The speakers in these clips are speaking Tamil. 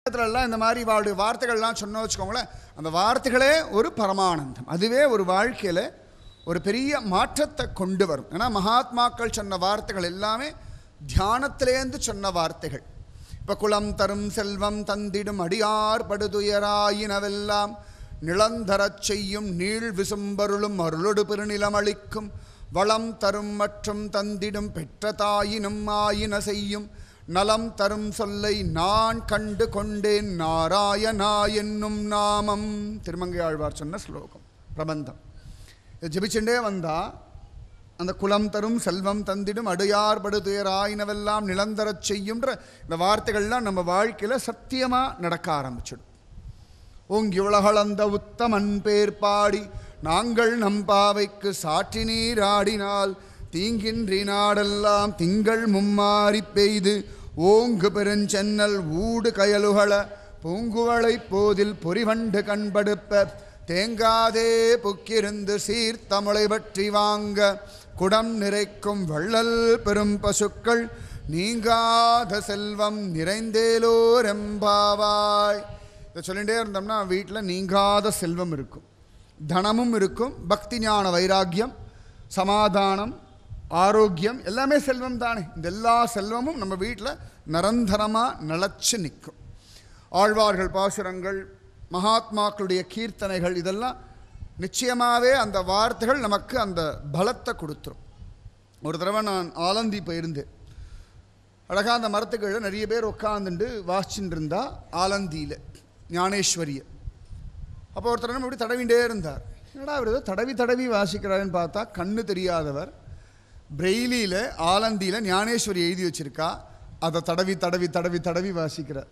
இடத்துல எல்லாம் இந்த மாதிரி வாழுடைய வார்த்தைகள்லாம் சொன்ன வச்சுக்கோங்களேன் அந்த வார்த்தைகளே ஒரு பரமானந்தம் அதுவே ஒரு வாழ்க்கையில் ஒரு பெரிய மாற்றத்தை கொண்டு வரும் ஏன்னா மகாத்மாக்கள் சொன்ன வார்த்தைகள் எல்லாமே தியானத்திலேந்து சொன்ன வார்த்தைகள் இப்போ குளம் தரும் செல்வம் தந்திடும் அடியார் படுதுயராயினவெல்லாம் நிலந்தரச் செய்யும் நீள் விசும்பருளும் அருளொடு பெருநிலம் அளிக்கும் வளம் தரும் மற்றும் தந்திடும் பெற்ற தாயினும் ஆயின செய்யும் நலம் தரும் சொல்லை நான் கண்டு கொண்டேன் நாராயணா என்னும் நாமம் திருமங்கை ஆழ்வார் சொன்ன ஸ்லோகம் பிரபந்தம் இதை ஜெபிச்சுட்டே வந்தா அந்த குலம் தரும் செல்வம் தந்திடும் அடையார் படுதுயராயினவெல்லாம் நிலந்தரச் செய்யும்ன்ற இந்த வார்த்தைகள்லாம் நம்ம வாழ்க்கையில் சத்தியமாக நடக்க ஆரம்பிச்சிடும் ஓங்கி உலகளந்த உத்தமன் பேர் பாடி நாங்கள் நம்பாவைக்கு சாற்றி நீராடினால் தீங்கின்றி நாடெல்லாம் திங்கள் மும்மாறி பெய்து ஓங்கு பெருஞ்சென்னல் ஊடு கயலுகள பூங்குவளை போதில் பொறிவண்டு கண்படுப்ப தேங்காதே புக்கிருந்து சீர்த்தமிழை பற்றி வாங்க குடம் நிறைக்கும் வள்ளல் பெரும் பசுக்கள் நீங்காத செல்வம் நிறைந்தேலோரெம்பாவாய் இதை சொல்லிகிட்டே இருந்தோம்னா வீட்டில் நீங்காத செல்வம் இருக்கும் தனமும் இருக்கும் பக்தி ஞான வைராக்கியம் சமாதானம் ஆரோக்கியம் எல்லாமே செல்வம் தானே இந்த எல்லா செல்வமும் நம்ம வீட்டில் நிரந்தரமாக நிலச்சி நிற்கும் ஆழ்வார்கள் பாசுரங்கள் மகாத்மாக்களுடைய கீர்த்தனைகள் இதெல்லாம் நிச்சயமாகவே அந்த வார்த்தைகள் நமக்கு அந்த பலத்தை கொடுத்துரும் ஒரு தடவை நான் ஆலந்தி போயிருந்தேன் அழகாக அந்த மரத்துக்கீழே நிறைய பேர் உட்காந்துட்டு வாசிச்சுட்டு இருந்தா ஆலந்தியில் ஞானேஸ்வரிய அப்போ ஒருத்தர் நம்ம இப்படி தடவிண்டே இருந்தார் என்னடா அவர் ஏதோ தடவி தடவி வாசிக்கிறாருன்னு பார்த்தா கண்ணு தெரியாதவர் பிரெய்லியில் ஆலந்தியில் ஞானேஸ்வரி எழுதி வச்சிருக்கா அதை தடவி தடவி தடவி தடவி வாசிக்கிறார்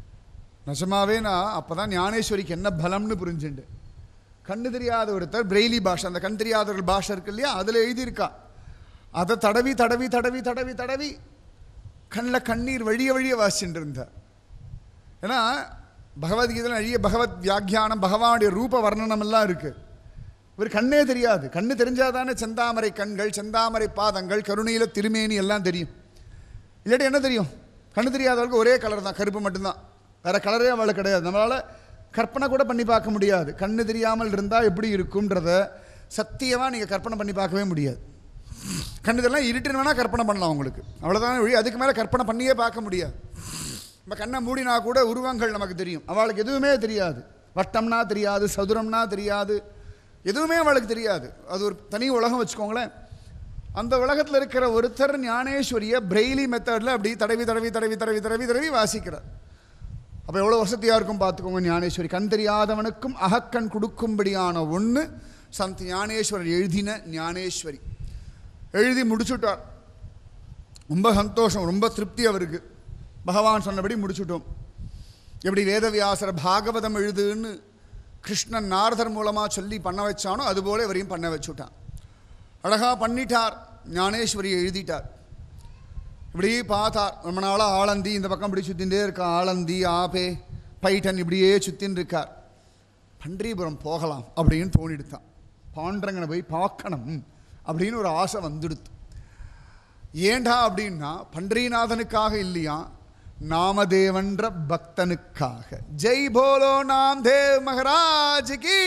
நிஜமாவே நான் அப்போ தான் ஞானேஸ்வரிக்கு என்ன பலம்னு புரிஞ்சுண்டு கண்ணு தெரியாத ஒருத்தர் பிரெய்லி பாஷை அந்த கண் தெரியாதவர்கள் பாஷை இருக்கு இல்லையா அதில் எழுதியிருக்கா அதை தடவி தடவி தடவி தடவி தடவி கண்ணில் கண்ணீர் வழிய வழிய வாசிச்சுட்டு இருந்தார் ஏன்னா பகவத்கீதையில் நிறைய பகவத் வியாக்கியானம் பகவானுடைய ரூப வர்ணனம் எல்லாம் இருக்குது ஒரு கண்ணே தெரியாது கண்ணு தெரிஞ்சாதானே செந்தாமரை கண்கள் செந்தாமரை பாதங்கள் கருணையில் திருமேனி எல்லாம் தெரியும் இல்லாட்டி என்ன தெரியும் கண்ணு தெரியாதவளுக்கு ஒரே கலர் தான் கருப்பு மட்டும்தான் வேற கலரே அவளுக்கு கிடையாது நம்மளால் கற்பனை கூட பண்ணி பார்க்க முடியாது கண்ணு தெரியாமல் இருந்தால் எப்படி இருக்கும்ன்றத சத்தியமாக நீங்கள் கற்பனை பண்ணி பார்க்கவே முடியாது கண்ணு இதெல்லாம் இருட்டுன்னு வேணால் கற்பனை பண்ணலாம் உங்களுக்கு அவ்வளோதான் வழி அதுக்கு மேலே கற்பனை பண்ணியே பார்க்க முடியாது நம்ம கண்ணை மூடினா கூட உருவங்கள் நமக்கு தெரியும் அவளுக்கு எதுவுமே தெரியாது வட்டம்னா தெரியாது சதுரம்னா தெரியாது எதுவுமே அவளுக்கு தெரியாது அது ஒரு தனி உலகம் வச்சுக்கோங்களேன் அந்த உலகத்தில் இருக்கிற ஒருத்தர் ஞானேஸ்வரிய பிரெய்லி மெத்தடில் அப்படி தடவி தடவி தடவி தடவி தடவி தடவி வாசிக்கிறார் அப்போ எவ்வளோ வசதியாக இருக்கும் பார்த்துக்கோங்க ஞானேஸ்வரி கண் தெரியாதவனுக்கும் அகக்கண் கொடுக்கும்படியான ஒன்று சந்த் ஞானேஸ்வரர் எழுதின ஞானேஸ்வரி எழுதி முடிச்சுட்டார் ரொம்ப சந்தோஷம் ரொம்ப திருப்தி அவருக்கு பகவான் சொன்னபடி முடிச்சுட்டோம் எப்படி வேதவியாசர் பாகவதம் எழுதுன்னு கிருஷ்ணன் நாரதர் மூலமாக சொல்லி பண்ண வச்சானோ அதுபோல இவரையும் பண்ண வச்சுட்டான் அழகாக பண்ணிட்டார் ஞானேஸ்வரி எழுதிட்டார் இப்படி பார்த்தார் ரொம்ப நாளாக ஆலந்தி இந்த பக்கம் இப்படி சுற்றிகிட்டே இருக்கா ஆலந்தி ஆபே பைட்டன் இப்படியே சுற்றின்னு இருக்கார் பன்றிபுரம் போகலாம் அப்படின்னு தோணிடுத்தான் பாண்டரங்கனை போய் பார்க்கணும் அப்படின்னு ஒரு ஆசை வந்துடுத்து ஏண்டா அப்படின்னா பன்றிநாதனுக்காக இல்லையா நாமதேவன்ற பக்தனுக்காக ஜெய் போலோ நாம் தேவ் மகராஜ் கி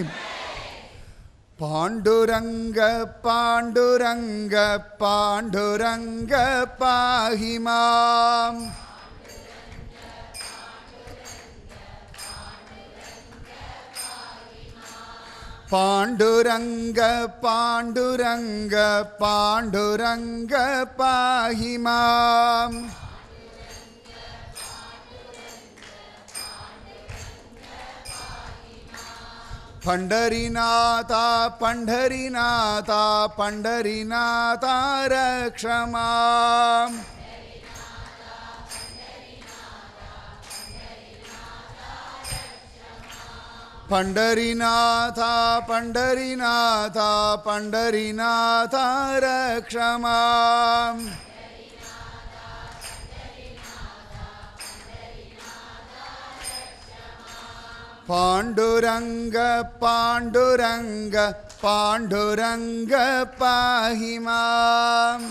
பாண்டுரங்க பாண்டுரங்க பாண்டுரங்க பாஹிமாம் பாண்டுரங்க பாண்டுரங்க பாண்டுரங்க பாஹிமாம் பண்டரிநாதா பண்டரிநாதா பண்டரிநாதா ரக்ஷமாம் பண்டரிநாதா பண்டரிநாதா பண்டரிநாதா ரக்ஷமாம் பாண்டுரங்க பாண்டுரங்க பாண்டுரங்க பாஹிமாம்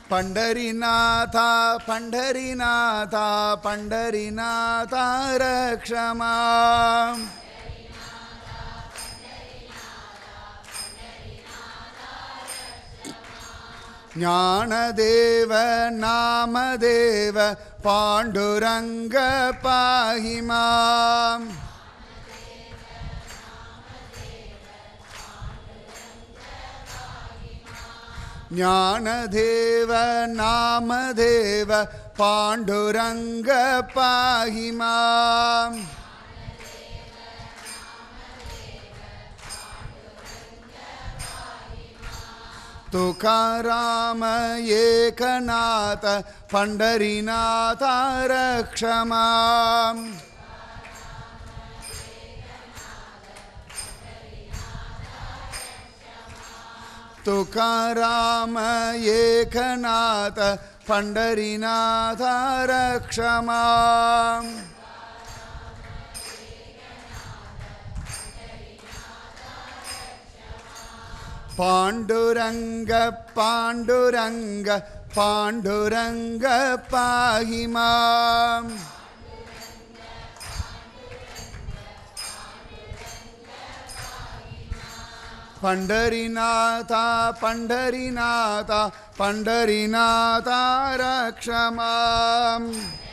पंढरीनाथ पंढरीनाथ पंढरीनाथ रक्षमा ज्ञानदेव नामदेव पाण्डुरङ्ग पाहि माम् ज्ञानदेव नामदेव पाण्डुरङ्ग पाहि माम् तुकाराम एकनाथ पंढरीनाथ रक्ष माम् तुकाराम एकनाथ पंढरीनाथ रक्ष माम् पाण्डुरङ्ग पाण्डुरङ्ग पाण्डुरङ्ग पाहि माम् पण्ढरीनाथ पण्ढरीनाथ पण्ढरीनाथ रक्ष माम्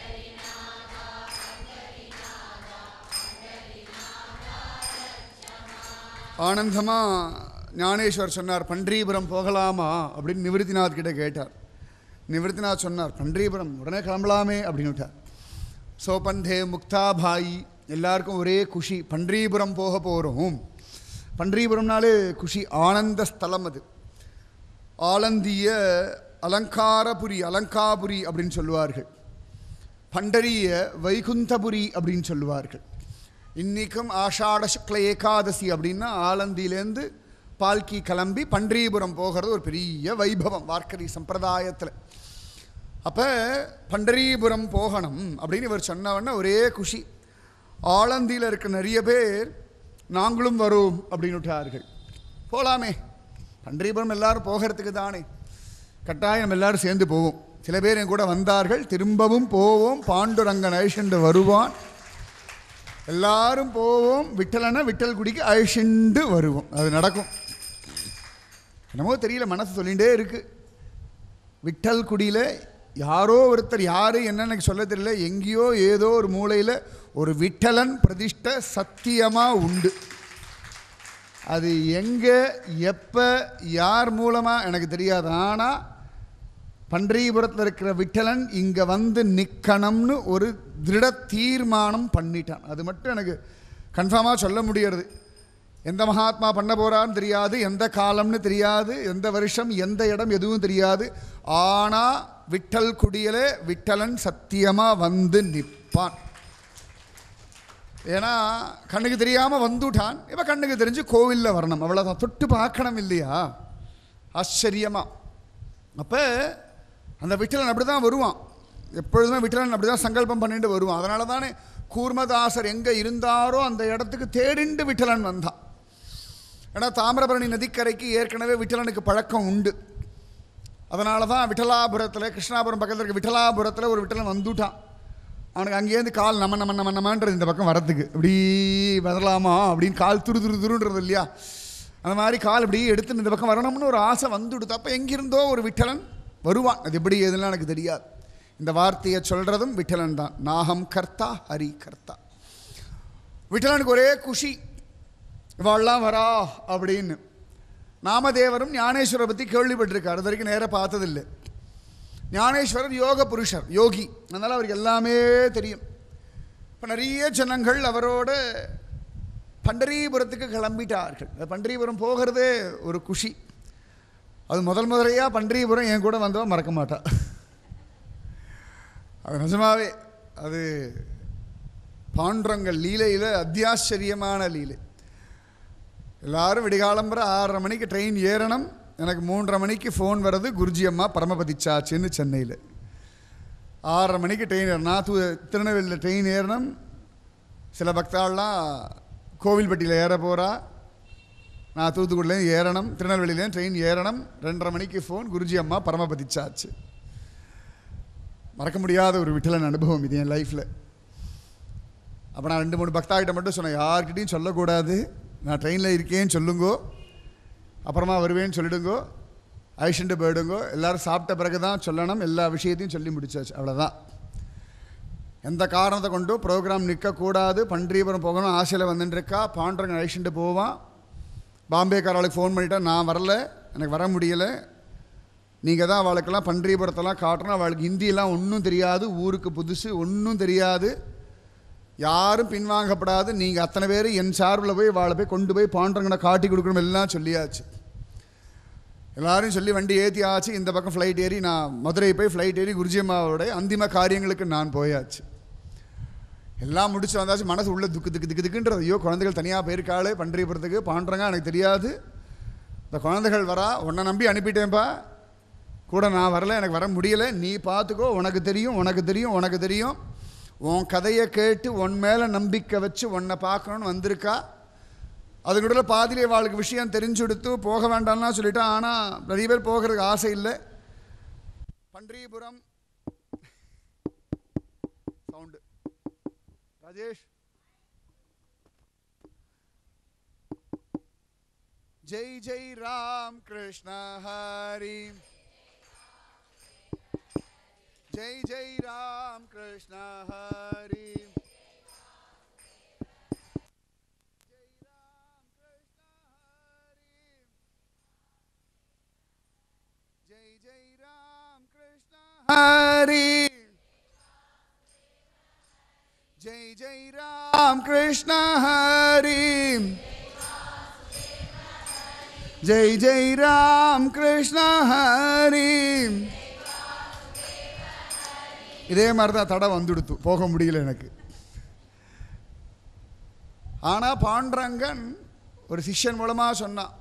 ஆனந்தமா ஞானேஸ்வர் சொன்னார் பன்றிபுரம் போகலாமா அப்படின்னு நிவர்த்திநாத் கிட்ட கேட்டார் நிவர்த்திநாத் சொன்னார் பன்றிபுரம் உடனே கிளம்பலாமே அப்படின்னு விட்டார் சோபந்தே முக்தாபாயி எல்லாருக்கும் ஒரே குஷி பன்றிபுரம் போக போகிறோம் பன்றிபுரம்னாலே குஷி ஆனந்த ஸ்தலம் அது ஆலந்திய அலங்காரபுரி அலங்காபுரி அப்படின்னு சொல்லுவார்கள் பண்டரிய வைகுந்தபுரி அப்படின்னு சொல்லுவார்கள் இன்றைக்கும் ஆஷாட சுக்ல ஏகாதசி அப்படின்னா ஆலந்தியிலேருந்து பால்கி கிளம்பி பண்டரிபுரம் போகிறது ஒரு பெரிய வைபவம் வார்க்கரி சம்பிரதாயத்தில் அப்போ பண்டரிபுரம் போகணும் அப்படின்னு இவர் சொன்னவொடனே ஒரே குஷி ஆலந்தியில் இருக்க நிறைய பேர் நாங்களும் வரோம் அப்படின்னு விட்டார்கள் போகலாமே பண்டரிபுரம் எல்லாரும் போகிறதுக்கு தானே கட்டாயம் நம்ம எல்லாரும் சேர்ந்து போவோம் சில பேர் என் கூட வந்தார்கள் திரும்பவும் போவோம் பாண்டுரங்கன் அழிஷண்டு வருவான் எல்லாரும் போவோம் விட்டலன்னா விட்டல் குடிக்கு அழிச்சுண்டு வருவோம் அது நடக்கும் என்னமோ தெரியல மனசு சொல்லிகிட்டே இருக்கு விட்டல் குடியில் யாரோ ஒருத்தர் யார் என்னன்னு எனக்கு சொல்ல தெரியல எங்கேயோ ஏதோ ஒரு மூலையில் ஒரு விட்டலன் பிரதிஷ்ட சத்தியமாக உண்டு அது எங்கே எப்போ யார் மூலமாக எனக்கு தெரியாது ஆனால் பன்றிபுரத்தில் இருக்கிற விட்டலன் இங்கே வந்து நிற்கணும்னு ஒரு திருட தீர்மானம் பண்ணிட்டான் அது மட்டும் எனக்கு கன்ஃபார்மாக சொல்ல முடியறது எந்த மகாத்மா பண்ண போகிறான்னு தெரியாது எந்த காலம்னு தெரியாது எந்த வருஷம் எந்த இடம் எதுவும் தெரியாது ஆனால் விட்டல் குடியலே விட்டலன் சத்தியமாக வந்து நிற்பான் ஏன்னா கண்ணுக்கு தெரியாமல் வந்துட்டான் இப்போ கண்ணுக்கு தெரிஞ்சு கோவிலில் வரணும் அவ்வளோதான் தொட்டு பார்க்கணும் இல்லையா ஆச்சரியமாக அப்போ அந்த விட்டலன் அப்படி தான் வருவான் எப்பொழுதுமே விட்டலன் அப்படி தான் சங்கல்பம் பண்ணிட்டு வருவான் அதனால தானே கூர்மதாசர் எங்கே இருந்தாரோ அந்த இடத்துக்கு தேடிண்டு விட்டலன் வந்தான் ஏன்னா தாமிரபரணி நதிக்கரைக்கு ஏற்கனவே விட்டலனுக்கு பழக்கம் உண்டு அதனால தான் விட்டலாபுரத்தில் கிருஷ்ணாபுரம் பக்கத்தில் இருக்க விட்டலாபுரத்தில் ஒரு விட்டலன் வந்துட்டான் அவனுக்கு அங்கேருந்து கால் நம்ம நம்ம நம்ம நம்மன்றது இந்த பக்கம் வரத்துக்கு இப்படி வரலாமா அப்படின்னு கால் துரு துரு துருன்றது இல்லையா அந்த மாதிரி கால் இப்படி எடுத்து இந்த பக்கம் வரணும்னு ஒரு ஆசை வந்துடுது அப்போ எங்கிருந்தோ ஒரு விட்டலன் வருவான் அது எப்படி எதுலாம் எனக்கு தெரியாது இந்த வார்த்தையை சொல்கிறதும் விட்டலன் தான் நாகம் கர்த்தா ஹரி கர்த்தா விட்டலனுக்கு ஒரே குஷி இவாள்லாம் வரா அப்படின்னு நாமதேவரும் ஞானேஸ்வரை பற்றி கேள்விப்பட்டிருக்கார் அது வரைக்கும் நேராக பார்த்ததில்லை ஞானேஸ்வரர் யோக புருஷர் யோகி அதனால் அவருக்கு எல்லாமே தெரியும் இப்போ நிறைய ஜனங்கள் அவரோட பண்டரிபுரத்துக்கு கிளம்பிட்டார்கள் அந்த பண்டரிபுரம் போகிறதே ஒரு குஷி அது முதல் முதலையாக பண்டரிபுரம் என் கூட வந்தவன் மறக்க மாட்டா அது நிஜமாவே அது பாண்டுரங்கள் லீலையில் அத்தியாச்சரியமான லீலை எல்லாரும் விடிகாலம்புற ஆறரை மணிக்கு ட்ரெயின் ஏறணும் எனக்கு மூன்றரை மணிக்கு ஃபோன் வர்றது குருஜி அம்மா பரமபதிச்சாச்சுன்னு சென்னையில் ஆறரை மணிக்கு ட்ரெயின் ஏறணும் நான் தூ திருநெல்வேலியில் ட்ரெயின் ஏறணும் சில பக்தாள்லாம் கோவில்பட்டியில் ஏற போகிறா நான் தூத்துக்குடியிலேருந்து ஏறணும் திருநெல்வேலியிலேருந்து ட்ரெயின் ஏறணும் ரெண்டரை மணிக்கு ஃபோன் குருஜி அம்மா பரமபதிச்சாச்சு மறக்க முடியாத ஒரு விட்டலன் அனுபவம் இது என் லைஃப்பில் அப்போ நான் ரெண்டு மூணு பக்தாகிட்ட மட்டும் சொன்னேன் யார்கிட்டையும் சொல்லக்கூடாது நான் ட்ரெயினில் இருக்கேன்னு சொல்லுங்கோ அப்புறமா வருவேன்னு சொல்லிடுங்கோ ஐஷண்டு போயிடுங்கோ எல்லாரும் சாப்பிட்ட பிறகு தான் சொல்லணும் எல்லா விஷயத்தையும் சொல்லி முடிச்சாச்சு அவ்வளோதான் எந்த காரணத்தை கொண்டும் ப்ரோக்ராம் நிற்கக்கூடாது பண்டீபுரம் போகணும் ஆசையில் வந்துட்டுருக்கா பாண்டரங்க ஐஷண்டு போவான் பாம்பேக்காரர்களுக்கு ஃபோன் பண்ணிட்டேன் நான் வரல எனக்கு வர முடியலை நீங்கள் தான் அவளுக்கெல்லாம் பண்டீபுரத்தெல்லாம் காட்டணும் அவளுக்கு ஹிந்தியெல்லாம் ஒன்றும் தெரியாது ஊருக்கு புதுசு ஒன்றும் தெரியாது யாரும் பின்வாங்கப்படாது நீங்கள் அத்தனை பேர் என் சார்பில் போய் வாழை போய் கொண்டு போய் பாண்டரங்கனை காட்டி கொடுக்கணும் எல்லாம் சொல்லியாச்சு எல்லாரும் சொல்லி வண்டி ஏற்றி ஆச்சு இந்த பக்கம் ஃப்ளைட் ஏறி நான் மதுரை போய் ஃப்ளைட் ஏறி குருஜி அம்மாவோட அந்திம காரியங்களுக்கு நான் போயாச்சு எல்லாம் முடிச்சு வந்தாச்சு மனசு உள்ள துக்கு துக்கு துக்கு துக்குன்றது ஐயோ குழந்தைகள் தனியாக போயிருக்காளே பண்டறிபுரத்துக்கு பாண்டறங்க எனக்கு தெரியாது இந்த குழந்தைகள் வரா உன்னை நம்பி அனுப்பிட்டேன்ப்பா கூட நான் வரல எனக்கு வர முடியலை நீ பார்த்துக்கோ உனக்கு தெரியும் உனக்கு தெரியும் உனக்கு தெரியும் உன் கதையை கேட்டு உன் மேலே நம்பிக்கை வச்சு உன்னை பார்க்கணுன்னு வந்திருக்கா அதுக்கூட பாதியிலே வாழ்க்கை விஷயம் தெரிஞ்சுடுத்து போக வேண்டாம்னா சொல்லிட்டான் ஆனால் நிறைய பேர் போகிறதுக்கு ஆசை இல்லை பண்டீபுரம் சவுண்டு ராஜேஷ் ஜெய் ஜெய் ராம் கிருஷ்ண ஹரி ஜெய் ஜெய் ராம் கிருஷ்ண ஹரி ஜெய் ராம் கிருஷ்ண ஹரி ஜெய் ஜெய் ராம் கிருஷ்ண ஹரி ஜெய் ஜெய் ராம் கிருஷ்ண ஹரி ஜெய் ஜெய் ராம் கிருஷ்ண ஹரி இதே மாதிரி தான் தடை வந்துடுத்து போக முடியல எனக்கு ஆனால் பாண்டரங்கன் ஒரு சிஷ்யன் மூலமாக சொன்னான்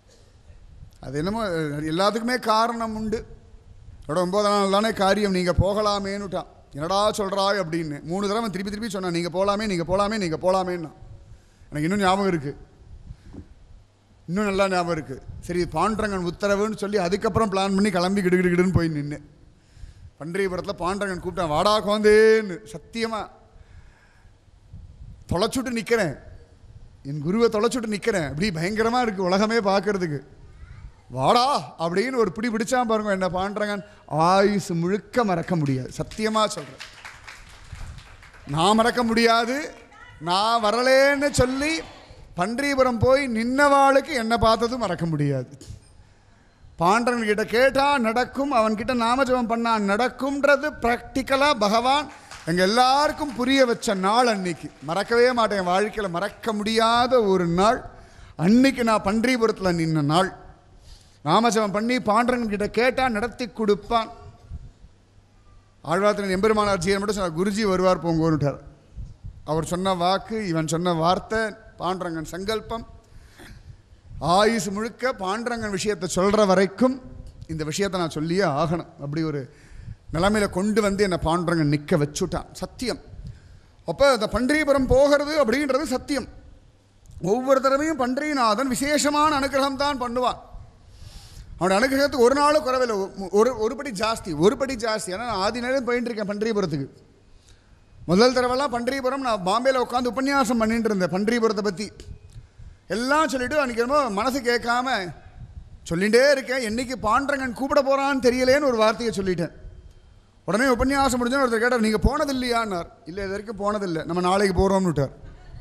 அது என்னமோ எல்லாத்துக்குமே காரணம் உண்டு அதோட ஒன்பதாம் நாள் தானே காரியம் நீங்கள் போகலாமேன்னுட்டான் என்னடா சொல்கிறாய் அப்படின்னு மூணு தடவை திருப்பி திருப்பி சொன்னான் நீங்கள் போகலாமே நீங்கள் போகலாமே நீங்கள் போகலாமேன்னா எனக்கு இன்னும் ஞாபகம் இருக்குது இன்னும் நல்லா ஞாபகம் இருக்குது சரி பாண்டரங்கன் உத்தரவுன்னு சொல்லி அதுக்கப்புறம் பிளான் பண்ணி கிளம்பி கிடுகிடுகிடுன்னு போய் நின்று பண்டரிபுரத்தில் பாண்டரங்கன் கூப்பிட்டான் வாடா கோந்தேன்னு சத்தியமாக தொலைச்சுட்டு நிற்கிறேன் என் குருவை தொலைச்சுட்டு நிற்கிறேன் அப்படி பயங்கரமாக இருக்குது உலகமே பார்க்கறதுக்கு வாடா அப்படின்னு ஒரு பிடி பிடிச்சா பாருங்க என்ன பாண்டரங்கன் ஆயுசு முழுக்க மறக்க முடியாது சத்தியமாக சொல்கிறேன் நான் மறக்க முடியாது நான் வரலேன்னு சொல்லி பண்டீபுரம் போய் நின்னவாளுக்கு என்னை பார்த்ததும் மறக்க முடியாது பாண்டவன் கிட்ட கேட்டா நடக்கும் அவன்கிட்ட நாமஜபம் பண்ணா நடக்கும்ன்றது ப்ராக்டிக்கலாக பகவான் எங்கள் எல்லாருக்கும் புரிய வச்ச நாள் அன்னைக்கு மறக்கவே மாட்டேன் என் வாழ்க்கையில் மறக்க முடியாத ஒரு நாள் அன்னைக்கு நான் பண்டீபுரத்தில் நின்ன நாள் நாமஜபம் பண்ணி பாண்டவன் கிட்ட கேட்டா நடத்தி கொடுப்பான் ஆழ்வார்த்தின் எம்பெருமானார் ஜீரன் மட்டும் சொன்னார் குருஜி வருவார் போங்கோன்னுட்டார் அவர் சொன்ன வாக்கு இவன் சொன்ன வார்த்தை பாண்டரங்கன் சங்கல்பம் ஆயுசு முழுக்க பாண்டரங்கன் விஷயத்தை சொல்கிற வரைக்கும் இந்த விஷயத்தை நான் சொல்லியே ஆகணும் அப்படி ஒரு நிலைமையில கொண்டு வந்து என்னை பாண்டரங்கன் நிற்க வச்சுட்டான் சத்தியம் அப்போ இந்த பண்டீபுரம் போகிறது அப்படின்றது சத்தியம் ஒவ்வொரு தடவையும் பண்டரிநாதன் விசேஷமான அனுகிரகம் தான் பண்ணுவான் அவனோட அனுகிரகத்துக்கு ஒரு நாளும் குறவில்லை ஒரு ஒரு படி ஜாஸ்தி ஒரு படி ஜாஸ்தி ஏன்னா நான் ஆதி நேரம் போயிட்டு இருக்கேன் பண்டரிபுரத்துக்கு முதல் தடவைலாம் பண்டரிபுரம் நான் பாம்பேயில் உட்காந்து உபன்யாசம் பண்ணிட்டு இருந்தேன் பண்டரிபுரத்தை பற்றி எல்லாம் சொல்லிட்டு அன்றைக்கி என்னமோ மனசு கேட்காம சொல்லிகிட்டே இருக்கேன் என்னைக்கு பாண்டரங்கன் கூப்பிட போகிறான்னு தெரியலேன்னு ஒரு வார்த்தையை சொல்லிட்டேன் உடனே உபன்யாசம் முடிஞ்சோன்னு ஒருத்தர் கேட்டார் நீங்கள் போனதில்லையான்னார் இல்லை இது வரைக்கும் போனதில்லை நம்ம நாளைக்கு போகிறோம்னு விட்டார்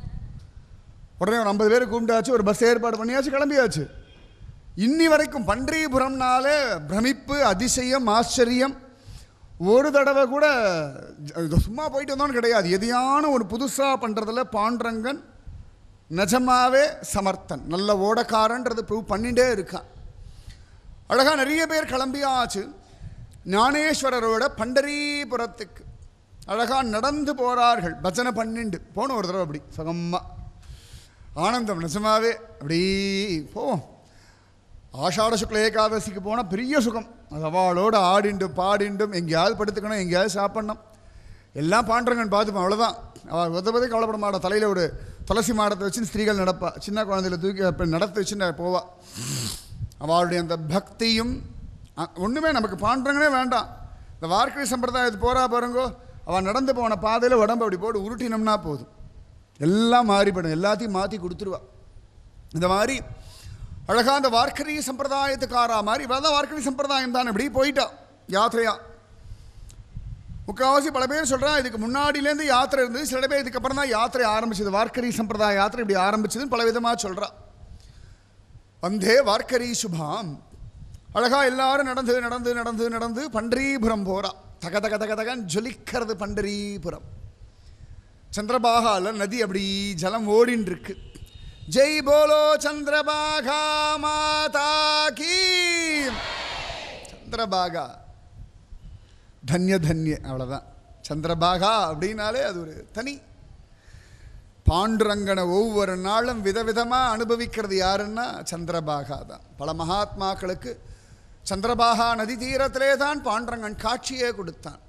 உடனே ஒரு ஐம்பது பேர் கூப்பிட்டாச்சு ஒரு பஸ் ஏற்பாடு பண்ணியாச்சு கிளம்பியாச்சு இன்னி வரைக்கும் பண்டீபுரம்னாலே பிரமிப்பு அதிசயம் ஆச்சரியம் ஒரு தடவை கூட ஜ- சும்மா போயிட்டு வந்தோன்னு கிடையாது எதையான ஒரு புதுசாக பண்ணுறதுல பாண்டரங்கன் நிஜமாவே சமர்த்தன் நல்ல ஓடக்காரன்றது ப்ரூவ் பண்ணிகிட்டே இருக்கான் அழகாக நிறைய பேர் கிளம்பியாச்சு ஞானேஸ்வரரோட பண்டரீபுரத்துக்கு அழகாக நடந்து போகிறார்கள் பஜனை பண்ணிண்டு போன ஒரு தடவை அப்படி சுகமாக ஆனந்தம் நிஜமாவே அப்படி போவோம் ஆஷாட சுக்ல ஏகாதசிக்கு போனால் பெரிய சுகம் அது அவளோட ஆடிண்டு பாடிண்டும் எங்கேயாவது படுத்துக்கணும் எங்கேயாவது சாப்பிடணும் எல்லாம் பாண்டரங்கன் பார்த்துப்போம் அவ்வளோதான் அவள் உத பற்றி கவலைப்பட மாட்டா தலையில் ஒரு துளசி மாடத்தை வச்சு ஸ்திரீகள் நடப்பா சின்ன குழந்தையில தூக்கி அப்படி நடத்த வச்சு நான் போவா அவளுடைய அந்த பக்தியும் அ- ஒண்ணுமே நமக்கு பாண்டரங்கனே வேண்டாம் இந்த வார்க்கை சம்பிரதாயத்து போகிறா பாருங்கோ அவன் நடந்து போன பாதையில் உடம்பு அப்படி போட்டு உருட்டினோம்னா போதும் எல்லாம் மாறிப்படும் எல்லாத்தையும் மாற்றி கொடுத்துருவா இந்த மாதிரி அழகா அந்த வார்க்கரி சம்பிரதாயத்துக்காரா மாதிரி இவள் தான் வார்க்கரி சம்பிரதாயம் தான் இப்படி போயிட்டா யாத்திரையா முக்கால்வாசி பல பேர் சொல்கிறா இதுக்கு முன்னாடியிலேருந்து யாத்திரை இருந்தது சில பேர் இதுக்கப்புறம் தான் யாத்திரை ஆரம்பிச்சது வார்க்கரி சம்பிரதாய யாத்திரை இப்படி ஆரம்பிச்சதுன்னு பல விதமாக சொல்கிறா வந்தே வார்க்கரி சுபாம் அழகா எல்லாரும் நடந்து நடந்து நடந்து நடந்து பண்டரீபுரம் போறா தக தக தக தகன்னு ஜொலிக்கிறது பண்டரீபுரம் சந்திரபாகால நதி அப்படி ஜலம் ஓடின்னு இருக்கு ஜெய் போலோ சந்திரபாகா மாதா கீ சந்திரபாகா தன்ய தன்ய அவ்வளோதான் சந்திரபாகா அப்படின்னாலே அது ஒரு தனி பாண்டுரங்கனை ஒவ்வொரு நாளும் விதவிதமாக அனுபவிக்கிறது யாருன்னா சந்திரபாகா தான் பல மகாத்மாக்களுக்கு சந்திரபாகா நதி தீரத்திலே தான் பாண்டுரங்கன் காட்சியே கொடுத்தான்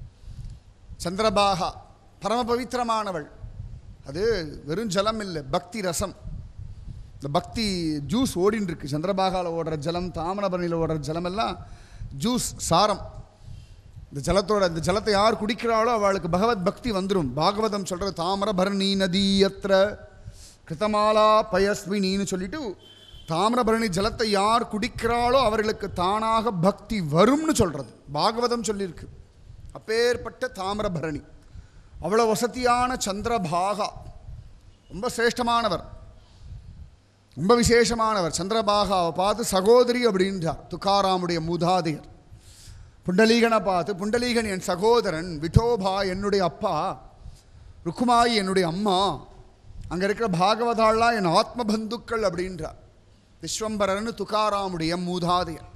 சந்திரபாகா பரம பவித்திரமானவள் அது வெறும் ஜலம் இல்லை பக்தி ரசம் இந்த பக்தி ஜூஸ் ஓடின்னு இருக்கு சந்திரபாகாவில் ஓடுற ஜலம் தாமிரபரணியில் ஓடுற ஜலம் எல்லாம் ஜூஸ் சாரம் இந்த ஜலத்தோட இந்த ஜலத்தை யார் குடிக்கிறாளோ அவளுக்கு பகவத் பக்தி வந்துடும் பாகவதம் சொல்கிறது தாமிரபரணி நதி அத்திர கிருத்தமாலா பயஸ்வினின்னு சொல்லிட்டு தாமிரபரணி ஜலத்தை யார் குடிக்கிறாளோ அவர்களுக்கு தானாக பக்தி வரும்னு சொல்கிறது பாகவதம் சொல்லியிருக்கு அப்பேற்பட்ட தாமிரபரணி அவ்வளோ வசதியான சந்திரபாகா ரொம்ப சிரேஷ்டமானவர் ரொம்ப விசேஷமானவர் சந்திரபாகாவை பார்த்து சகோதரி அப்படின்றார் துக்காராமுடைய மூதாதையர் புண்டலீகனை பார்த்து புண்டலீகன் என் சகோதரன் விட்டோபா என்னுடைய அப்பா ருக்குமாயி என்னுடைய அம்மா அங்கே இருக்கிற பாகவதாள்லாம் என் ஆத்ம பந்துக்கள் அப்படின்றார் விஸ்வம்பரன் துக்காராமுடைய மூதாதையர்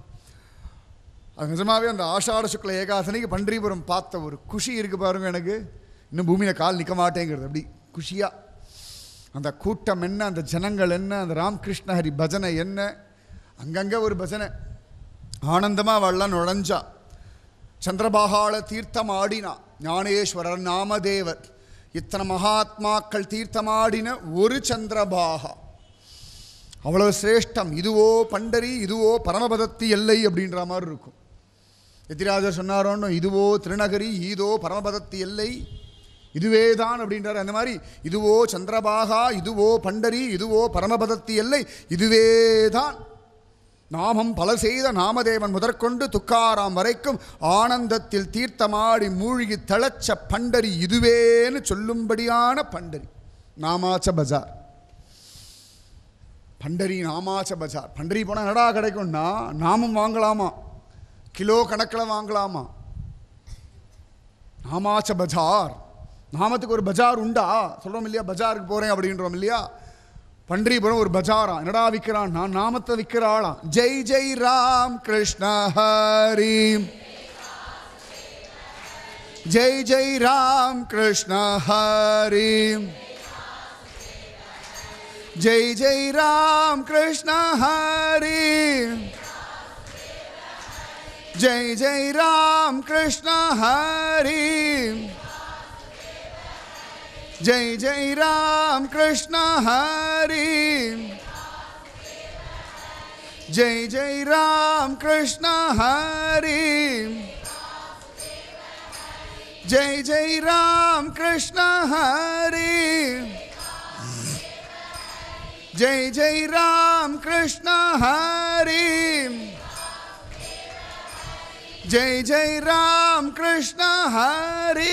அது நிஜமாவே அந்த ஆஷாட சுக்ல ஏகாசனிக்கு பன்றிபுரம் பார்த்த ஒரு குஷி இருக்கு பாருங்க எனக்கு இன்னும் பூமியில் கால் நிற்க மாட்டேங்கிறது அப்படி குஷியாக அந்த கூட்டம் என்ன அந்த ஜனங்கள் என்ன அந்த ராம்கிருஷ்ண ஹரி பஜனை என்ன அங்கங்கே ஒரு பஜனை ஆனந்தமாக அவள்லாம் நுழைஞ்சா சந்திரபாகால தீர்த்தம் ஆடினா ஞானேஸ்வரர் நாமதேவர் இத்தனை மகாத்மாக்கள் தீர்த்தமாடின ஒரு சந்திரபாகா அவ்வளவு சிரேஷ்டம் இதுவோ பண்டரி இதுவோ பரமபதத்தி எல்லை அப்படின்ற மாதிரி இருக்கும் எதிராஜர் சொன்னாரோன்னு இதுவோ திருநகரி ஈதோ பரமபதத்தி எல்லை இதுவே தான் அப்படின்றார் அந்த மாதிரி இதுவோ சந்திரபாகா இதுவோ பண்டரி இதுவோ பரமபதத்தி எல்லை இதுவே தான் நாமம் பல செய்த நாமதேவன் முதற்கொண்டு துக்காராம் வரைக்கும் ஆனந்தத்தில் தீர்த்தமாடி மூழ்கி தளச்ச பண்டரி இதுவேன்னு சொல்லும்படியான பண்டரி நாமாச்ச பஜார் பண்டரி நாமாச்ச பஜார் பண்டரி போனால் என்னடா கிடைக்கும்னா நாமம் வாங்கலாமா கிலோ கணக்கில் வாங்கலாமா நாமாச்ச பஜார் நாமத்துக்கு ஒரு பஜார் உண்டா சொல்கிறோம் இல்லையா பஜாருக்கு போகிறேன் அப்படின்றோம் இல்லையா பன்றிபுரம் ஒரு பஜாரா என்னடா விற்கிறான் நான் நாமத்தை விற்கிறாளாம் ஜெய் ஜெய் ராம் கிருஷ்ண ஹரி ஜெய் ஜெய் ராம் கிருஷ்ண ஹரி ஜெய் ஜெய் ராம் கிருஷ்ண ஹரி ஜெய் ஜெய் ராம் கிருஷ்ண ஹரி ஜெய் ஜெய் ராம் கிருஷ்ண ஹரி ஜெய் ஜெய் ராம் கிருஷ்ண ஹரி ஜெய் ஜெய் ராம் கிருஷ்ண ஹரி ஜெய் ஜெய் ராம் கிருஷ்ண ஹரி ஜெய் ஜெய் ராம் கிருஷ்ண ஹரி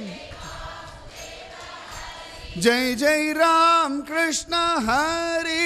ஜெய் ஜெய் ராம் கிருஷ்ண ஹரி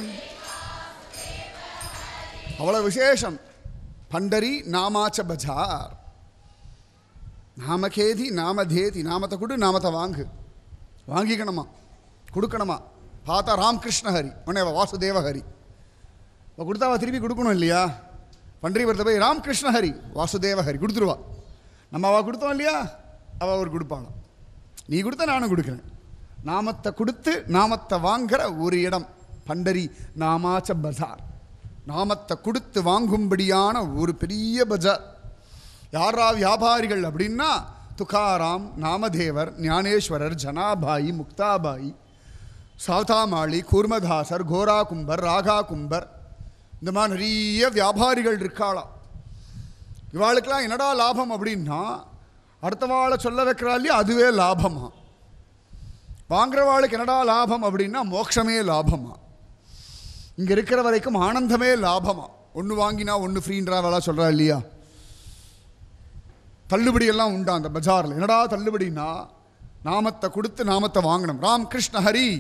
அவ்வளோ விசேஷம் பண்டரி நாமாச்ச பஜார் நாமகேதி நாமதேதி நாமத்தை கொடு நாமத்தை வாங்கு வாங்கிக்கணுமா கொடுக்கணுமா பார்த்தா ராம்கிருஷ்ண ஹரி உடனே அவ வாசுதேவ ஹரி அவ கொடுத்தா அவ திருப்பி கொடுக்கணும் இல்லையா பண்டரிபுரத்தை போய் ராம்கிருஷ்ண ஹரி வாசுதேவ ஹரி கொடுத்துருவா நம்ம அவள் கொடுத்தோம் இல்லையா அவள் அவர் கொடுப்பாளாம் நீ கொடுத்தா நானும் கொடுக்குறேன் நாமத்தை கொடுத்து நாமத்தை வாங்குற ஒரு இடம் பண்டரி நாமாச்ச பஜார் நாமத்தை கொடுத்து வாங்கும்படியான ஒரு பெரிய பஜார் யாரா வியாபாரிகள் அப்படின்னா துகாராம் நாமதேவர் ஞானேஸ்வரர் ஜனாபாயி முக்தாபாயி சாதாமாளி கூர்மதாசர் கோரா கும்பர் ராகா கும்பர் இந்த மாதிரி நிறைய வியாபாரிகள் இருக்காளாம் இவாளுக்கெல்லாம் என்னடா லாபம் அப்படின்னா அடுத்தவாளை சொல்ல வைக்கிறா இல்லையா அதுவே லாபமா வாங்குறவாளுக்கு என்னடா லாபம் அப்படின்னா மோட்சமே லாபமா இங்கே இருக்கிற வரைக்கும் ஆனந்தமே லாபமா ஒன்று வாங்கினா ஒன்று ஃப்ரீன்றா வேலை சொல்கிறா இல்லையா தள்ளுபடி எல்லாம் உண்டா அந்த பஜாரில் என்னடா தள்ளுபடினா நாமத்தை கொடுத்து நாமத்தை வாங்கணும் ராம் கிருஷ்ண ஹரி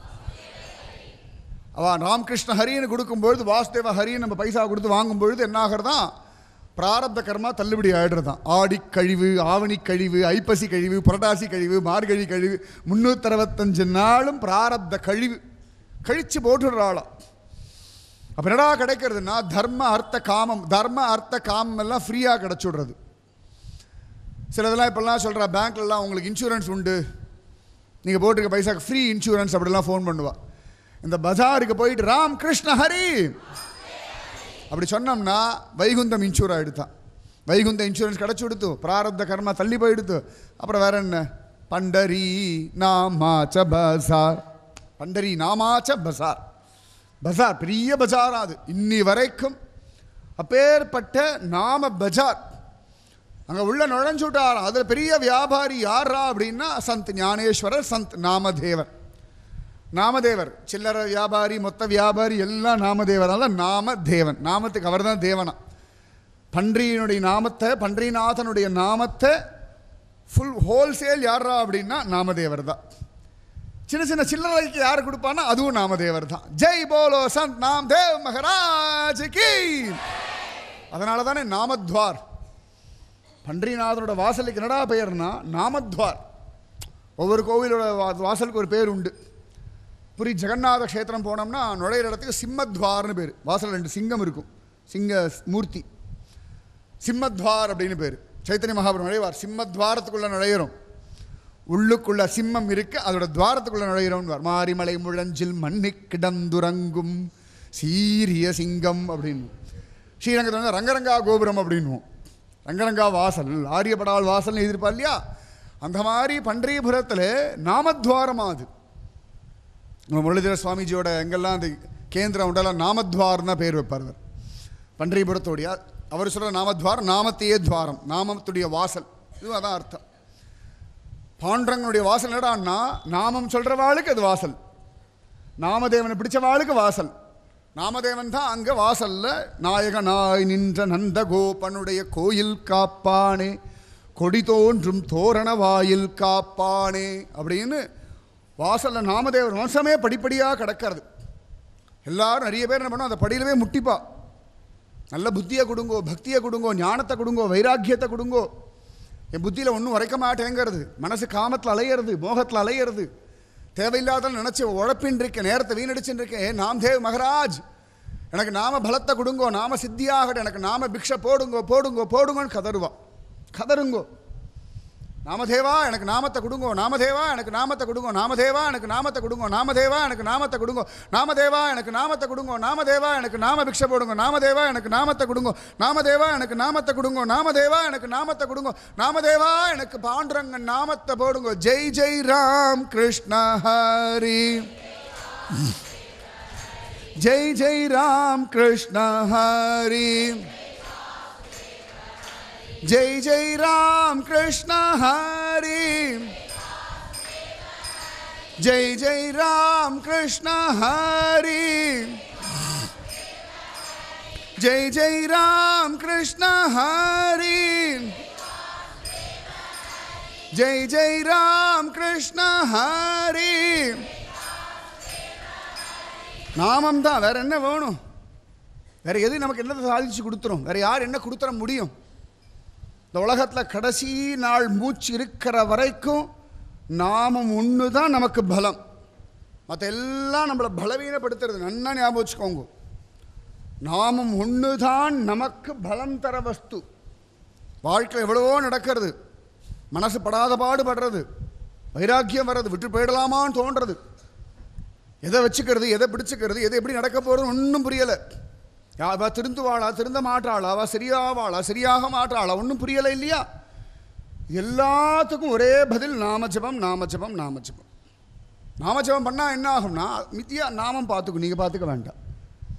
அவன் ராமகிருஷ்ண ஹரின்னு கொடுக்கும்பொழுது வாசுதேவ ஹரின்னு நம்ம பைசா கொடுத்து வாங்கும்பொழுது என்ன ஆகிறதான் பிராரப்த கர்மா தள்ளுபடி ஆயிடுறதான் ஆடி கழிவு ஆவணி கழிவு ஐப்பசி கழிவு புரட்டாசி கழிவு மார்கழி கழிவு முந்நூற்றறுபத்தஞ்சு நாளும் பிராரப்த கழிவு கழிச்சு போட்டுடுறாளாம் அப்போ என்னடா கிடைக்கிறதுனா தர்ம அர்த்த காமம் தர்ம அர்த்த காமம் எல்லாம் ஃப்ரீயாக கிடச்சுடுறது சிலதெல்லாம் இப்போல்லாம் சொல்கிறா பேங்க்லலாம் உங்களுக்கு இன்சூரன்ஸ் உண்டு நீங்கள் போட்டிருக்க பைசாக்கு ஃப்ரீ இன்சூரன்ஸ் அப்படிலாம் ஃபோன் பண்ணுவா இந்த பஜாருக்கு போயிட்டு ராம் கிருஷ்ண ஹரி அப்படி சொன்னோம்னா வைகுந்தம் இன்சூர் ஆகிடுதான் வைகுந்த இன்சூரன்ஸ் கிடச்சி கொடுத்து பிராரப்த கர்மா தள்ளி போயிடுத்து அப்புறம் வேற என்ன பண்டரி நாமாச்ச பசார் பண்டரி நாமாச்ச பசார் பஜார் பெரிய பஜார் அது இன்னி வரைக்கும் அப்பேற்பட்ட நாம பஜார் அங்கே உள்ள நுழைஞ்சு விட்டாராம் அதில் பெரிய வியாபாரி யாரா அப்படின்னா சந்த் ஞானேஸ்வரர் சந்த் நாமதேவர் நாமதேவர் சில்லறை வியாபாரி மொத்த வியாபாரி எல்லாம் நாமதேவர் தான் நாமதேவன் நாமத்துக்கு அவர் தான் தேவனா பன்றியினுடைய நாமத்தை பன்றிநாதனுடைய நாமத்தை ஃபுல் ஹோல்சேல் யாரா அப்படின்னா நாமதேவர் தான் சின்ன சின்ன சில்லறைக்கு யார் கொடுப்பான்னா அதுவும் நாமதேவர் தான் ஜெய் போலோ சந்த் நாம் தேவ் மகராஜ் கி அதனால தானே நாமத்வார் பன்றிநாதனோட வாசலுக்கு என்னடா பெயர்னா நாமத்வார் ஒவ்வொரு கோவிலோட வா- வாசலுக்கு ஒரு பேர் உண்டு புரி ஜெகநாத க்ஷேத்திரம் போனோம்னா நுழையிற இடத்துக்கு சிம்மத்வார்னு பேர் வாசல் ரெண்டு சிங்கம் இருக்கும் சிங்க மூர்த்தி சிம்மத்வார் அப்படின்னு பேர் சைத்தன்ய மகாபுரம் நுழைவார் சிம்மத்வாரத்துக்குள்ளே நுழையிறோம் உள்ளுக்குள்ள சிம்மம் இருக்கு அதோட துவாரத்துக்குள்ள நுழையிறோம்னு மாரிமலை முழஞ்சில் மண்ணி கிடந்துறங்கும் சீரிய சிங்கம் அப்படின்னு ஸ்ரீரங்கத்தில் வந்து ரங்கரங்கா கோபுரம் அப்படின்னுவோம் ரங்கரங்கா வாசல் ஆரியப்படால் வாசல்னு எதிர்ப்பா இல்லையா அந்த மாதிரி பன்றியபுரத்தில் நாமத்வாரமா அது நம்ம முரளிதர சுவாமிஜியோட எங்கெல்லாம் அந்த கேந்திரம் உண்டெல்லாம் நாமத்வாரம் தான் பேர் வைப்பார் அவர் பன்றியபுரத்தோடைய அவர் சொல்கிற நாமத்வாரம் நாமத்தையே துவாரம் நாமத்துடைய வாசல் இது அதான் அர்த்தம் பாண்டரங்கனுடைய வாசல் என்னடான்னா நாமம் சொல்கிறவாளுக்கு அது வாசல் நாமதேவனை பிடிச்சவாளுக்கு வாசல் நாமதேவன் தான் அங்கே வாசல்ல நாயகனாய் நின்ற நந்த கோபனுடைய கோயில் காப்பானே கொடி தோன்றும் தோரண வாயில் காப்பானே அப்படின்னு வாசல்ல நாமதேவர் வம்சமே படிப்படியாக கிடக்கிறது எல்லாரும் நிறைய பேர் என்ன பண்ணோம் அந்த படியிலவே முட்டிப்பா நல்ல புத்தியை கொடுங்கோ பக்தியை கொடுங்கோ ஞானத்தை கொடுங்கோ வைராக்கியத்தை கொடுங்கோ என் புத்தியில் ஒன்றும் உரைக்க மாட்டேங்கிறது மனசு காமத்தில் அலையிறது மோகத்தில் அலையிறது தேவையில்லாத நினச்சி உழப்பின்னு இருக்கேன் நேரத்தை வீணடிச்சுன்னு இருக்கேன் ஏ நாம் தேவ் மகராஜ் எனக்கு நாம பலத்தை கொடுங்கோ நாம சித்தியாகட்டும் எனக்கு நாம பிக்ஷை போடுங்கோ போடுங்கோ போடுங்கோன்னு கதறுவா கதருங்கோ நாமதேவா எனக்கு நாமத்தை கொடுங்கோ நாமதேவா எனக்கு நாமத்தை கொடுங்கோ நாமதேவா எனக்கு நாமத்தை கொடுங்கோ நாமதேவா எனக்கு நாமத்தை கொடுங்கோ நாமதேவா எனக்கு நாமத்தை கொடுங்கோ நாமதேவா எனக்கு நாம பிக்ஷை போடுங்கோ நாமதேவா எனக்கு நாமத்தை கொடுங்கோ நாமதேவா எனக்கு நாமத்தை கொடுங்கோ நாமதேவா எனக்கு நாமத்தை கொடுங்கோ நாமதேவா எனக்கு பாண்டுரங்கன் நாமத்தை போடுங்கோ ஜெய் ஜெய் ராம் கிருஷ்ண ஹரி ஜெய் ஜெய் ராம் கிருஷ்ண ஹரி ஜெய் ஜெய் ராம் கிருஷ்ண ஹரி ஜெய் ஜெய் ராம் கிருஷ்ண ஹரி ஜெய் ஜெய் ராம் கிருஷ்ண ஹரி ஜெய் ஜெய் ராம் கிருஷ்ண ஹரி நாமம் தான் வேற என்ன வேணும் வேற எது நமக்கு என்னத்தை சாதிச்சு கொடுத்துரும் வேற யார் என்ன கொடுத்துற முடியும் இந்த உலகத்தில் கடைசி நாள் மூச்சு இருக்கிற வரைக்கும் நாமம் ஒன்று தான் நமக்கு பலம் மற்ற எல்லாம் நம்மளை பலவீனப்படுத்துறது நன்னா ஞாபகம் வச்சுக்கோங்க நாமம் ஒன்று தான் நமக்கு பலம் தர வஸ்து வாழ்க்கையில் எவ்வளவோ நடக்கிறது மனசு படாத பாடுபடுறது வைராக்கியம் வர்றது விட்டு போயிடலாமான்னு தோன்றது எதை வச்சுக்கிறது எதை பிடிச்சுக்கிறது எது எப்படி நடக்க போகிறது ஒன்றும் புரியலை அவ திருந்துவாளா திருந்த மாட்டாளா அவ சரியாவாளா சரியாக மாட்டாளா ஒன்றும் புரியலை இல்லையா எல்லாத்துக்கும் ஒரே பதில் நாமஜபம் நாமஜபம் நாமஜபம் நாமஜபம் பண்ணால் என்ன ஆகும்னா மித்தியா நாமம் பார்த்துக்கும் நீங்கள் பார்த்துக்க வேண்டாம்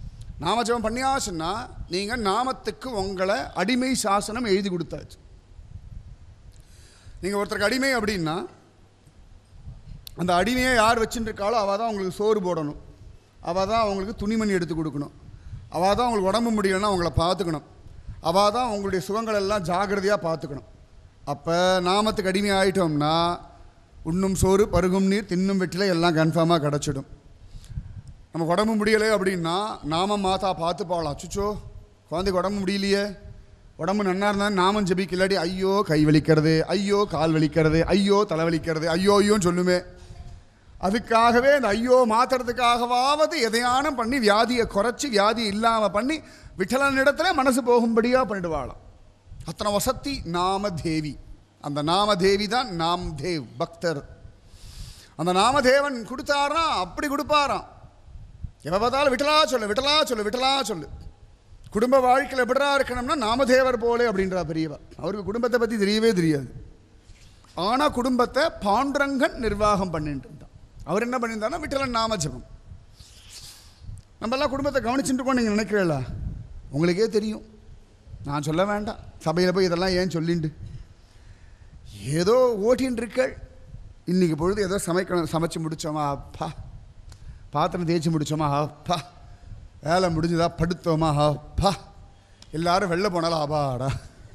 நாமஜபம் பண்ணியாச்சுன்னா நீங்கள் நாமத்துக்கு உங்களை அடிமை சாசனம் எழுதி கொடுத்தாச்சு நீங்கள் ஒருத்தருக்கு அடிமை அப்படின்னா அந்த அடிமையை யார் வச்சுட்டு இருக்காளோ அவள் தான் உங்களுக்கு சோறு போடணும் அவள் தான் அவங்களுக்கு துணிமணி எடுத்து கொடுக்கணும் அவள் தான் உங்களுக்கு உடம்பு முடியலன்னா அவங்கள பார்த்துக்கணும் அவள் தான் உங்களுடைய சுகங்கள் எல்லாம் ஜாகிரதையாக பார்த்துக்கணும் அப்போ நாமத்துக்கு அடிமை ஆயிட்டோம்னா உண்ணும் சோறு பருகும் நீர் தின்னும் வெற்றிலை எல்லாம் கன்ஃபார்மாக கிடச்சிடும் நமக்கு உடம்பு முடியலை அப்படின்னா நாம மாதா பார்த்து பாடலாம் சுச்சோ குழந்தைக்கு உடம்பு முடியலையே உடம்பு நன்னா இருந்தால் நாமம் ஜெபிக்க இல்லாட்டி ஐயோ கை வலிக்கிறது ஐயோ கால் வலிக்கிறது ஐயோ தலை வலிக்கிறது ஐயோ ஐயோன்னு சொல்லுமே அதுக்காகவே இந்த ஐயோ மாத்துறதுக்காகவாவது எதையானும் பண்ணி வியாதியை குறைச்சி வியாதி இல்லாமல் பண்ணி விட்டலனிடத்துல மனசு போகும்படியாக பண்ணிடுவாளாம் அத்தனை வசத்தி நாமதேவி அந்த நாமதேவி தான் நாம் தேவ் பக்தர் அந்த நாமதேவன் கொடுத்தாரா அப்படி கொடுப்பாராம் எப்போ பார்த்தாலும் விட்டலா சொல்லு விட்டலா சொல்லு விட்டலா சொல்லு குடும்ப வாழ்க்கையில் எப்படிரா இருக்கணும்னா நாமதேவர் போலே அப்படின்றா பெரியவா அவருக்கு குடும்பத்தை பற்றி தெரியவே தெரியாது ஆனால் குடும்பத்தை பாண்டரங்கன் நிர்வாகம் பண்ணிட்டு இருந்தான் அவர் என்ன பண்ணியிருந்தாருன்னா விட்டலன் நாம ஜெபம் நம்மெல்லாம் குடும்பத்தை கவனிச்சுட்டு இருக்கோம் நீங்கள் நினைக்கிறீங்களா உங்களுக்கே தெரியும் நான் சொல்ல வேண்டாம் சபையில் போய் இதெல்லாம் ஏன் சொல்லிண்டு ஏதோ ஓட்டின்னு இருக்கள் இன்னைக்கு பொழுது ஏதோ சமைக்கணும் சமைச்சு முடித்தோமா அப்பா பாத்திரம் தேய்ச்சி முடித்தோமா அப்பா வேலை முடிஞ்சதா படுத்தோமா அப்பா எல்லாரும் வெளில போனாலும் அபாடா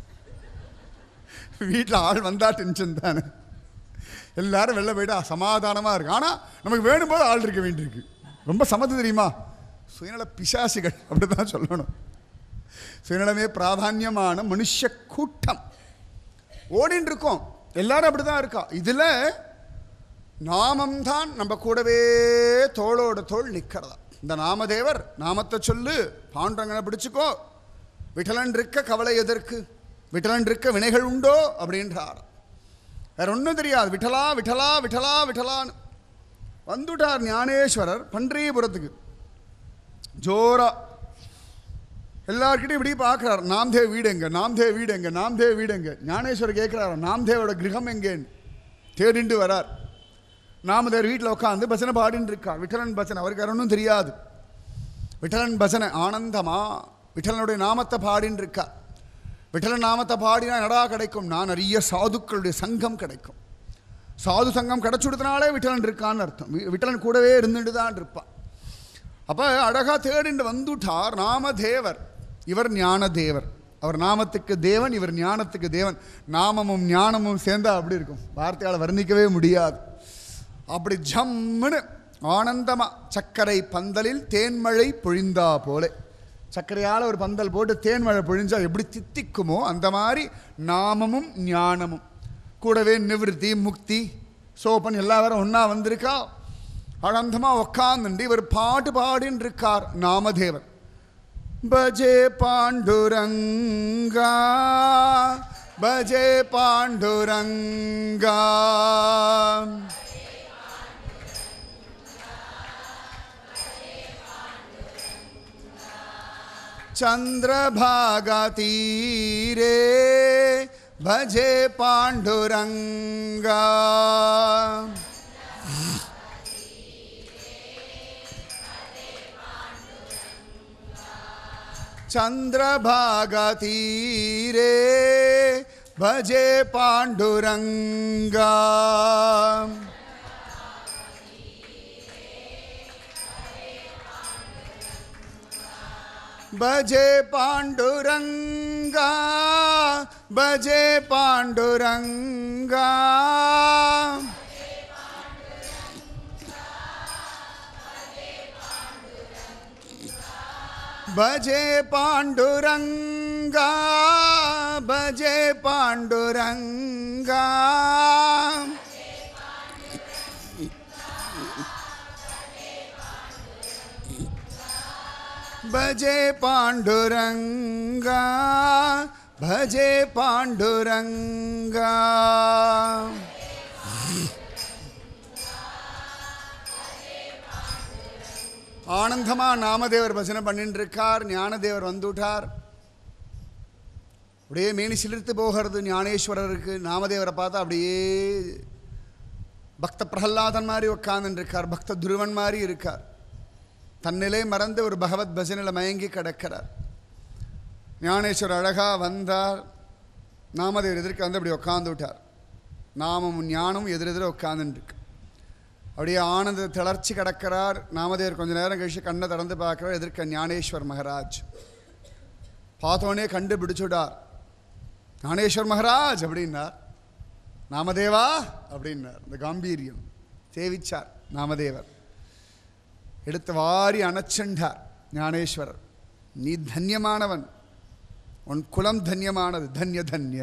வீட்டில் ஆள் வந்தா டென்ஷன் தானே எல்லாரும் வெளில போயிட்டா சமாதானமாக இருக்கு ஆனால் நமக்கு வேணும் போது ஆள் இருக்க வேண்டியிருக்கு ரொம்ப சமத்து தெரியுமா சுயநல பிசாசிகள் அப்படி தான் சொல்லணும் சுயநலமே பிராதான்யமான மனுஷ கூட்டம் ஓடின்னு இருக்கோம் எல்லாரும் அப்படி தான் இருக்கா இதில் நாமம்தான் நம்ம கூடவே தோளோட தோள் நிற்கிறதா இந்த நாமதேவர் நாமத்தை சொல்லு பாண்டங்கனை பிடிச்சுக்கோ விட்டலன் இருக்க கவலை எதற்கு விட்டலன் இருக்க வினைகள் உண்டோ அப்படின்றார் வேற ஒன்றும் தெரியாது விட்டலா விட்டலா விட்டலா விட்டலான்னு வந்துட்டார் ஞானேஸ்வரர் பன்றியபுரத்துக்கு ஜோரா எல்லார்கிட்டையும் இப்படி பார்க்குறார் நாம்தேவ் வீடு எங்க நாம்தேவ் வீடு எங்க நாம்தேவ் வீடு எங்க ஞானேஸ்வரர் கேட்குறாரு நாம்தேவோட கிரகம் எங்கேன்னு தேடிண்டு வரார் நாமதேவர் வீட்டில் உட்காந்து பஜனை பாடின்னு இருக்கார் விட்டலன் பஜனை அவருக்கு வேற ஒன்றும் தெரியாது விட்டலன் பஜனை ஆனந்தமா விட்டலனுடைய நாமத்தை பாடின்னு இருக்கா விட்டலன் நாமத்தை பாடினா நடா கிடைக்கும் நான் நிறைய சாதுக்களுடைய சங்கம் கிடைக்கும் சாது சங்கம் கிடைச்சுடுறதுனாலே விட்டலன் இருக்கான்னு அர்த்தம் வி- விட்டலன் கூடவே இருந்துட்டு தான் இருப்பான் அப்போ அழகாக தேடிண்டு வந்துட்டார் நாமதேவர் இவர் ஞானதேவர் அவர் நாமத்துக்கு தேவன் இவர் ஞானத்துக்கு தேவன் நாமமும் ஞானமும் சேர்ந்தா அப்படி இருக்கும் வார்த்தையால் வர்ணிக்கவே முடியாது அப்படி ஜம்முன்னு ஆனந்தமா சர்க்கரை பந்தலில் தேன்மழை பொழிந்தா போலே சர்க்கரையால் ஒரு பந்தல் போட்டு தேன்மழை பொழிஞ்சா எப்படி தித்திக்குமோ அந்த மாதிரி நாமமும் ஞானமும் கூடவே நிவிருத்தி முக்தி சோப்பன் எல்லா வேற ஒன்றா வந்திருக்கா ஆனந்தமாக உக்காந்துண்டு இவர் பாட்டு பாடின்னு இருக்கார் நாமதேவர் பஜே பாண்டுரங்கா பஜே பாண்டுரங்கா चन्द्रभागा तीरे भजे पाण्डुरङ्गा चन्द्रभागा तीरे भजे पाण्डुरङ्गा भजे पाण्डुरङ्गा भजे पाण्डुरङ्गा भजे पाण्डुरङ्गा भजे पाण्डुरङ्गा भजे पाण्डुरङ्गा भजे पाण्डुरङ्गा ஆனந்தமா நாமதேவர் பஜனை பண்ணிட்டு இருக்கார் ஞானதேவர் வந்துட்டார் அப்படியே மேனி சிலிர்த்து போகிறது ஞானேஸ்வரருக்கு நாமதேவரை பார்த்தா அப்படியே பக்த பிரகல்லாதன் மாதிரி உட்கார்ந்துட்டு இருக்கார் பக்த துருவன் மாதிரி இருக்கார் தன்னிலை மறந்து ஒரு பகவத் பஜனில் மயங்கி கிடக்கிறார் ஞானேஸ்வர் அழகா வந்தார் நாமதேவர் எதிர்க்க வந்து அப்படி உட்காந்து விட்டார் நாமமும் ஞானமும் எதிரெதிர உட்காந்துருக்கு அப்படியே ஆனந்த தளர்ச்சி கிடக்கிறார் நாமதேவர் கொஞ்ச நேரம் கழிச்சு கண்ணை திறந்து பார்க்குறார் எதிர்க்க ஞானேஸ்வர் மகராஜ் பார்த்தோன்னே கண்டுபிடிச்சுடார் ஞானேஸ்வர் மகராஜ் அப்படின்னார் நாமதேவா அப்படின்னார் இந்த காம்பீரியம் சேவிச்சார் நாமதேவர் எடுத்து வாரி அணைச்சண்டார் ஞானேஸ்வரர் நீ தன்யமானவன் உன் குலம் தன்யமானது தன்ய தன்ய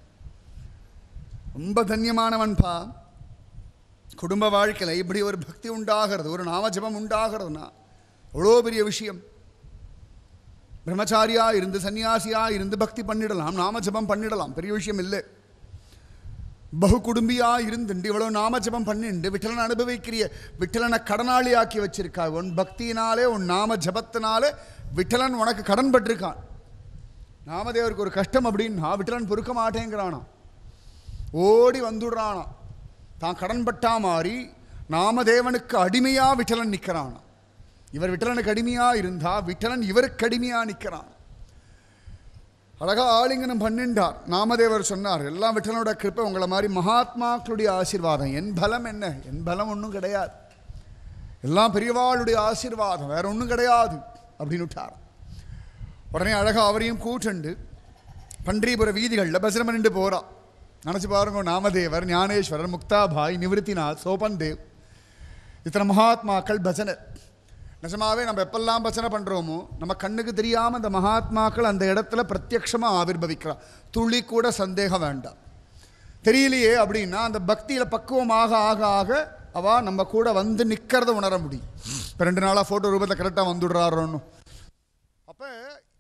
ரொம்ப தன்யமானவன்பா குடும்ப வாழ்க்கையில் இப்படி ஒரு பக்தி உண்டாகிறது ஒரு நாமஜபம் உண்டாகிறதுனா அவ்வளோ பெரிய விஷயம் பிரம்மச்சாரியா இருந்து சன்னியாசியா இருந்து பக்தி பண்ணிடலாம் நாமஜபம் பண்ணிடலாம் பெரிய விஷயம் இல்லை பகு குடும்பியா இருந்துண்டு இவ்வளோ நாமஜபம் பண்ணிண்டு விட்டலன் அனுபவிக்கிறிய விட்டலனை கடனாளி ஆக்கி வச்சிருக்கா உன் பக்தியினாலே உன் நாம ஜபத்தினாலே விட்டலன் உனக்கு கடன் பட்டிருக்கான் நாமதேவருக்கு ஒரு கஷ்டம் அப்படின்னா விட்டலன் பொறுக்க மாட்டேங்கிறானாம் ஓடி வந்துடுறானா தான் கடன் பட்டா மாதிரி நாமதேவனுக்கு அடிமையா விட்டலன் நிற்கிறானாம் இவர் விட்டலனுக்கு அடிமையா இருந்தா விட்டலன் இவருக்கு அடிமையா நிற்கிறான் அழகா ஆலிங்கனம் பண்ணிண்டார் நாமதேவர் சொன்னார் எல்லாம் விட்டலனோட கிருப்பை உங்களை மாதிரி மகாத்மாக்களுடைய ஆசீர்வாதம் என் பலம் என்ன என் பலம் ஒன்றும் கிடையாது எல்லாம் பெரியவாளுடைய ஆசீர்வாதம் வேற ஒன்றும் கிடையாது அப்படின்னு விட்டார் உடனே அழகா அவரையும் கூட்டுண்டு பண்டீபுர வீதிகளில் பஜனை பண்ணிட்டு போறா நினச்சி பாருங்க நாமதேவர் ஞானேஸ்வரர் முக்தாபாய் நிவிருத்திநாத் சோபன் தேவ் இத்தனை மகாத்மாக்கள் பஜனை நிஜமாவே நம்ம எப்பெல்லாம் பஜனை பண்ணுறோமோ நம்ம கண்ணுக்கு தெரியாமல் அந்த மகாத்மாக்கள் அந்த இடத்துல பிரத்யக்ஷமாக ஆவிர்பவிக்கிறா துளி கூட சந்தேகம் வேண்டாம் தெரியலையே அப்படின்னா அந்த பக்தியில் பக்குவமாக ஆக ஆக அவ நம்ம கூட வந்து நிற்கிறத உணர முடியும் இப்போ ரெண்டு நாளாக ஃபோட்டோ ரூபத்தில் கரெக்டாக வந்துடுறாரோன்னு அப்போ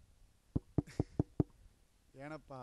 ஏனப்பா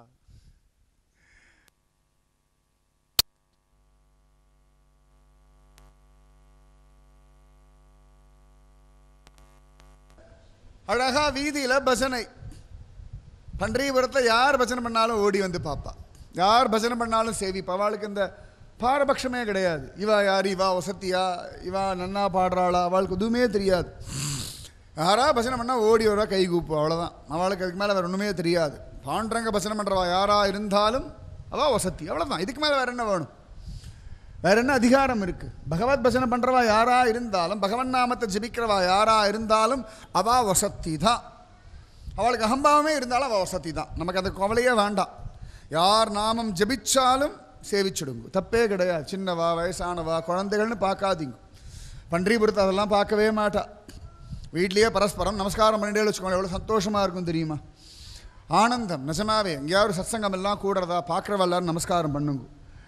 அழகா வீதியில் பஜனை பன்றியபுரத்தில் யார் பஜனை பண்ணாலும் ஓடி வந்து பார்ப்பா யார் பஜனை பண்ணாலும் சேவிப்பா அவளுக்கு இந்த பாரபட்சமே கிடையாது இவா யார் இவா வசத்தியா இவா நன்னா பாடுறாளா அவளுக்கு எதுவுமே தெரியாது யாரா பஜனை பண்ணால் ஓடி வருவா கை கூப்பு அவ்வளோதான் அவளுக்கு அதுக்கு மேலே வேறு ஒன்றுமே தெரியாது பாண்டரங்க பஜனை பண்ணுறவா யாரா இருந்தாலும் அவள் வசத்தி அவ்வளோதான் இதுக்கு மேலே வேறு என்ன வேணும் வேற என்ன அதிகாரம் இருக்கு பகவத் பஜனை பண்றவா யாரா இருந்தாலும் பகவன் நாமத்தை ஜபிக்கிறவா யாரா இருந்தாலும் அவா வசத்தி தான் அவளுக்கு அகம்பாவமே இருந்தாலும் அவள் வசதி தான் நமக்கு அந்த கவலையே வேண்டாம் யார் நாமம் ஜபிச்சாலும் சேவிச்சிடுங்க தப்பே கிடையாது சின்னவா வயசானவா குழந்தைகள்னு பார்க்காதீங்க பன்றிபுரத்தை அதெல்லாம் பார்க்கவே மாட்டா வீட்லேயே பரஸ்பரம் நமஸ்காரம் பண்ணிட்டே வச்சுக்கோங்க எவ்வளோ சந்தோஷமாக இருக்கும் தெரியுமா ஆனந்தம் நிஜமாவே எங்கேயாவது சத்சங்கம் எல்லாம் கூடுறதா பார்க்குறவ எல்லாரும் நமஸ்காரம் பண்ணுங்க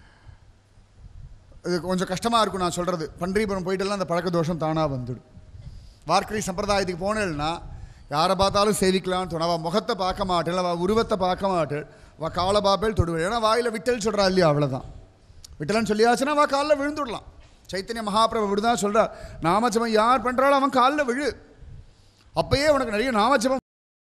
இது கொஞ்சம் கஷ்டமாக இருக்கும் நான் சொல்கிறது பன்றிபுரம் போயிட்டுலாம் அந்த பழக்க தோஷம் தானாக வந்துடும் வார்க்கரி சம்பிரதாயத்துக்கு போனேன்னா யாரை பார்த்தாலும் சேவிக்கலாம்னு தோணும் அவள் முகத்தை பார்க்க மாட்டேன் அவள் உருவத்தை பார்க்க மாட்டேன் அவள் காலை பாப்பேல் தொடுவேன் ஏன்னா வாயில் விட்டல் சொல்கிறா இல்லையா அவ்வளோதான் விட்டலன்னு சொல்லியாச்சுன்னா அவள் காலில் விழுந்துடலாம் சைத்தன்ய மகாபிரபு இப்படி தான் சொல்கிறார் நாமஜபம் யார் பண்ணுறாலும் அவன் காலில் விழு அப்பயே உனக்கு நிறைய நாமஜபம்